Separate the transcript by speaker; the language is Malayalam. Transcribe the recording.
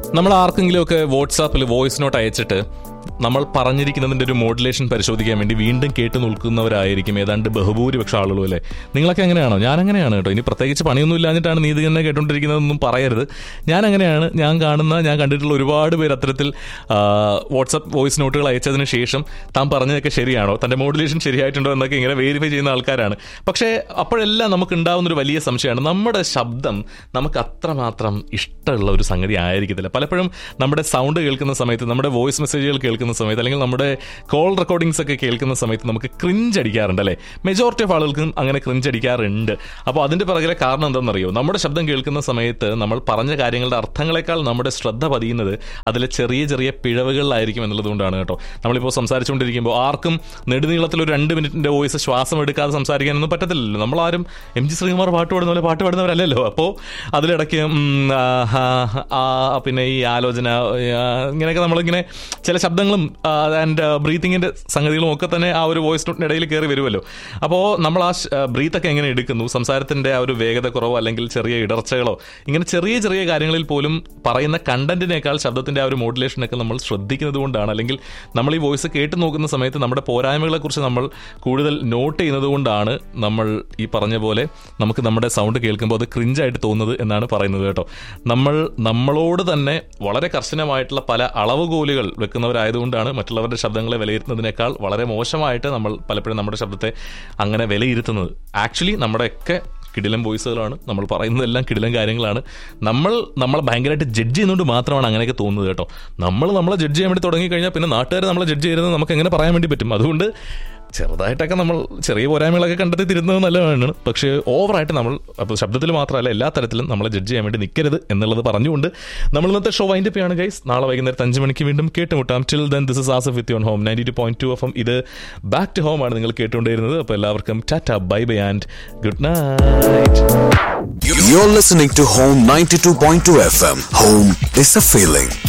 Speaker 1: നമ്മൾ ആർക്കെങ്കിലുമൊക്കെ വാട്സാപ്പിൽ വോയിസ് നോട്ട് അയച്ചിട്ട് നമ്മൾ പറഞ്ഞിരിക്കുന്നതിൻ്റെ ഒരു മോഡുലേഷൻ പരിശോധിക്കാൻ വേണ്ടി വീണ്ടും കേട്ട് നിൽക്കുന്നവരായിരിക്കും ഏതാണ്ട് ബഹുഭൂരിപക്ഷം ആളുകളും അല്ലേ നിങ്ങളൊക്കെ അങ്ങനെയാണോ ഞാൻ അങ്ങനെയാണ് കേട്ടോ ഇനി പ്രത്യേകിച്ച് പണിയൊന്നും ഇല്ലാഞ്ഞിട്ടാണ് നീ ഇത് തന്നെ കേട്ടോണ്ടിരിക്കുന്നതെന്നും പറയരുത് ഞാൻ അങ്ങനെയാണ് ഞാൻ കാണുന്ന ഞാൻ കണ്ടിട്ടുള്ള ഒരുപാട് പേര് അത്തരത്തിൽ വാട്സപ്പ് വോയിസ് നോട്ടുകൾ അയച്ചതിന് ശേഷം താൻ പറഞ്ഞതൊക്കെ ശരിയാണോ തൻ്റെ മോഡുലേഷൻ ശരിയായിട്ടുണ്ടോ എന്നൊക്കെ ഇങ്ങനെ വെരിഫൈ ചെയ്യുന്ന ആൾക്കാരാണ് പക്ഷേ അപ്പോഴെല്ലാം നമുക്ക് ഉണ്ടാവുന്ന ഒരു വലിയ സംശയമാണ് നമ്മുടെ ശബ്ദം നമുക്ക് അത്രമാത്രം ഇഷ്ടമുള്ള ഒരു സംഗതി ആയിരിക്കത്തില്ല പലപ്പോഴും നമ്മുടെ സൗണ്ട് കേൾക്കുന്ന സമയത്ത് നമ്മുടെ വോയിസ് മെസ്സേജുകൾ കേൾക്കുന്ന സമയത്ത് അല്ലെങ്കിൽ നമ്മുടെ കോൾ റെക്കോർഡിങ്സ് ഒക്കെ കേൾക്കുന്ന സമയത്ത് നമുക്ക് ക്രിഞ്ച് അടിക്കാറുണ്ട് അല്ലേ മെജോറിറ്റി ഓഫ് ആളുകൾക്കും അങ്ങനെ ക്രിഞ്ച് അടിക്കാറുണ്ട് അപ്പോൾ അതിന്റെ പിറകിലെ കാരണം എന്താണെന്നറിയോ നമ്മുടെ ശബ്ദം കേൾക്കുന്ന സമയത്ത് നമ്മൾ പറഞ്ഞ കാര്യങ്ങളുടെ അർത്ഥങ്ങളെക്കാൾ നമ്മുടെ ശ്രദ്ധ പതിയുന്നത് അതിലെ ചെറിയ ചെറിയ പിഴവുകളിലായിരിക്കും എന്നുള്ളതുകൊണ്ടാണ് കേട്ടോ നമ്മളിപ്പോൾ സംസാരിച്ചുകൊണ്ടിരിക്കുമ്പോൾ ആർക്കും നെടുനീളത്തിൽ ഒരു രണ്ട് മിനിറ്റിന്റെ വോയിസ് ശ്വാസം എടുക്കാതെ സംസാരിക്കാനൊന്നും പറ്റത്തില്ലല്ലോ നമ്മളാരും എം ജി ശ്രീകുമാർ പാട്ട് പാടുന്ന പോലെ പാട്ട് പാടുന്നവരല്ലല്ലോ അപ്പോൾ അതിലിടയ്ക്ക് ഉം, ആ, ആ, ആ, പിന്നെ ഈ ആലോചന ആ, ഇങ്ങനെയൊക്കെ നമ്മളിങ്ങനെ ചില ശബ്ദങ്ങളും ആൻഡ് ബ്രീത്തിങ്ങിന്റെ സംഗതികളും ഒക്കെ തന്നെ ആ ഒരു വോയിസ് നോട്ടിനിടയിൽ കയറി വരുമല്ലോ അപ്പോൾ നമ്മൾ ആ ബ്രീത്തൊക്കെ എങ്ങനെ എടുക്കുന്നു സംസാരത്തിന്റെ ആ ഒരു വേഗത കുറവോ അല്ലെങ്കിൽ ചെറിയ ഇടർച്ചകളോ ഇങ്ങനെ ചെറിയ ചെറിയ കാര്യങ്ങളിൽ പോലും പറയുന്ന കണ്ടന്റിനേക്കാൾ ശബ്ദത്തിന്റെ ആ ഒരു മോഡുലേഷനൊക്കെ നമ്മൾ ശ്രദ്ധിക്കുന്നത് കൊണ്ടാണ് അല്ലെങ്കിൽ നമ്മൾ ഈ വോയിസ് കേട്ട് നോക്കുന്ന സമയത്ത് നമ്മുടെ പോരായ്മകളെ കുറിച്ച് നമ്മൾ കൂടുതൽ നോട്ട് ചെയ്യുന്നത് കൊണ്ടാണ് നമ്മൾ ഈ പറഞ്ഞ പോലെ നമുക്ക് നമ്മുടെ സൗണ്ട് കേൾക്കുമ്പോൾ അത് ക്രിഞ്ചായിട്ട് തോന്നുന്നത് എന്നാണ് പറയുന്നത് കേട്ടോ നമ്മൾ നമ്മളോട് തന്നെ വളരെ കർശനമായിട്ടുള്ള പല അളവുകോലുകൾ വെക്കുന്നവരായതുകൊണ്ടാണ് മറ്റുള്ളവരുടെ ശബ്ദങ്ങളെ വിലയിരുത്തുന്നതിനേക്കാൾ വളരെ മോശമായിട്ട് നമ്മൾ പലപ്പോഴും നമ്മുടെ ശബ്ദത്തെ അങ്ങനെ വിലയിരുത്തുന്നത് ആക്ച്വലി നമ്മുടെയൊക്കെ കിടിലം വോയിസുകളാണ് നമ്മൾ പറയുന്നതെല്ലാം കിടിലം കാര്യങ്ങളാണ് നമ്മൾ നമ്മളെ ഭയങ്കരമായിട്ട് ജഡ്ജ് ചെയ്യുന്നതുകൊണ്ട് മാത്രമാണ് അങ്ങനെയൊക്കെ തോന്നുന്നത് കേട്ടോ നമ്മൾ നമ്മളെ ജഡ്ജ് ചെയ്യാൻ വേണ്ടി തുടങ്ങിക്കഴിഞ്ഞാൽ പിന്നെ നാട്ടുകാർ നമ്മളെ ജഡ്ജ് ചെയ്യുന്നത് നമുക്ക് എങ്ങനെ പറയാൻ വേണ്ടി പറ്റും അതുകൊണ്ട് ചെറുതായിട്ടൊക്കെ നമ്മൾ ചെറിയ പോരായ്മകളൊക്കെ കണ്ടെത്തി തിരുന്നത് നല്ലതാണ് പക്ഷേ ഓവറായിട്ട് നമ്മൾ അപ്പോൾ ശബ്ദത്തിൽ മാത്രമല്ല എല്ലാ തരത്തിലും നമ്മളെ ജഡ്ജ് ചെയ്യാൻ വേണ്ടി നിൽക്കരുത് എന്നുള്ളത് പറഞ്ഞുകൊണ്ട് നമ്മൾ ഇന്നത്തെ ഷോ വൈൻഡ് ആണ് ഗൈസ് നാളെ വൈകുന്നേരത്ത് അഞ്ച് മണിക്ക് വീണ്ടും കേട്ടുമുട്ടാം till then this is Asaf with your home ninety two point two F M ഇത് ബാക്ക് ടു ഹോം ആണ് നിങ്ങൾ കേട്ടുകൊണ്ടിരുന്നത് അപ്പോൾ എല്ലാവർക്കും tata bye bye and good night
Speaker 2: You're listening to Home 92.2 FM. Home is a feeling.